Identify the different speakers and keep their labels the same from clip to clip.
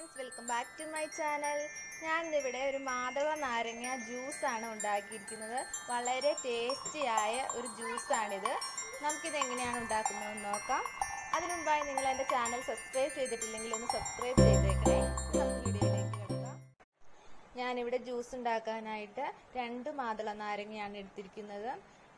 Speaker 1: friends welcome back to my channel ഞാൻ ഇവിടെ ഒരു മാതള നാരങ്ങ ജ്യൂസാണ് ഉണ്ടാക്കിയിരിക്കുന്നത് വളരെ ടേസ്റ്റിയായ ഒരു ജ്യൂസാണിത് നമുക്കിത് എങ്ങനെയാണ് ഉണ്ടാക്കുന്നതെന്ന് നോക്കാം അതിനു മുമ്പായി നിങ്ങൾ എൻ്റെ ചാനൽ സബ്സ്ക്രൈബ് ചെയ്തിട്ടില്ലെങ്കിൽ ഒന്ന് സബ്സ്ക്രൈബ് ചെയ്തേക്കണേ നമുക്ക് വീഡിയോയിലേക്ക് കിടക്കാം ഞാനിവിടെ ജ്യൂസ് ഉണ്ടാക്കാനായിട്ട് രണ്ട് മാതള നാരങ്ങയാണ് എടുത്തിരിക്കുന്നത്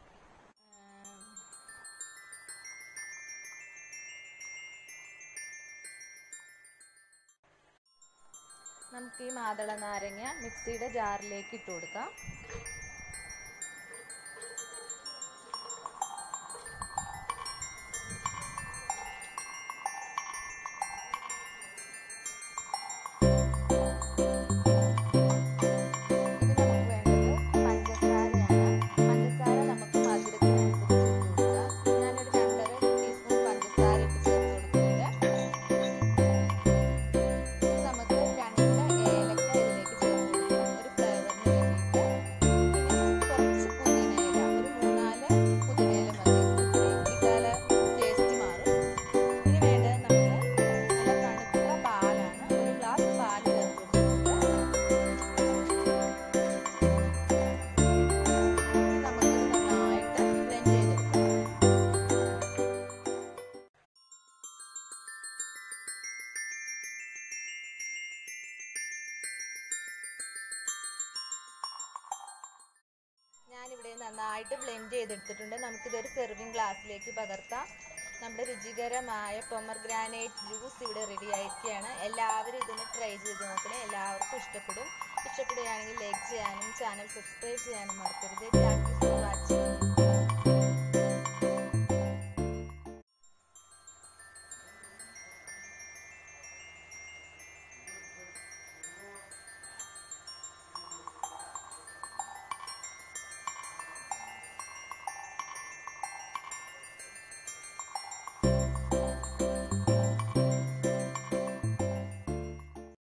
Speaker 1: നമുക്ക് ഈ മാതള നാരങ്ങ മിക്സിയുടെ ജാറിലേക്ക് ഇട്ട് കൊടുക്കാം ഇത് നമുക്ക് വേണ്ടത് പഞ്ചസാരയാണ് പഞ്ചസാര നമുക്ക് മധുരത്തിനനുസരിച്ച് ഇട്ട് കൊടുക്കാം ഞാനൊരു രണ്ടര ടീസ്പൂൺ പഞ്ചസാര ഇട്ട് ചേർത്ത് കൊടുക്കുന്നുണ്ട് നമുക്ക് രണ്ട് ഏലക്ക ഇതിലേക്ക് ചേർത്ത് കൊടുക്കാം ഒരു ഫ്ലേവറിന് വേണ്ടിയിട്ട് പിന്നെ കുറച്ച് പുതിനയില ഒരു മൂന്നാല് പുതിനയില മതി ഇട്ടാല് ടേസ്റ്റ് മാറും ഇനി വേണ്ടത് നമുക്ക് നല്ല തണുത്ത പാലാണ് ഒരു ഗ്ലാസ് പാല് ചേർത്ത് കൊടുക്കുന്നുണ്ട് ഇനി നമുക്കിത് നന്നായിട്ട് ബ്ലെൻഡ് ചെയ്തെടുക്കാം ഞാനിവിടെ നന്നായിട്ട് ബ്ലെൻഡ് ചെയ്തെടുത്തിട്ടുണ്ട് നമുക്കിതൊരു സെർവിങ് ഗ്ലാസ്സിലേക്ക് പകർത്താം നമ്മുടെ രുചികരമായ പൊമർഗ്രാനൈറ്റ് ജ്യൂസ് ഇവിടെ റെഡി ആയിരിക്കുകയാണ് എല്ലാവരും ഇതൊന്ന് ട്രൈ ചെയ്ത് നോക്കണേ എല്ലാവർക്കും ഇഷ്ടപ്പെടും ഇഷ്ടപ്പെടുകയാണെങ്കിൽ ലൈക്ക് ചെയ്യാനും ചാനൽ സബ്സ്ക്രൈബ് ചെയ്യാനും മറക്കരുത് താങ്ക് യു ഫോർ വാച്ചിങ്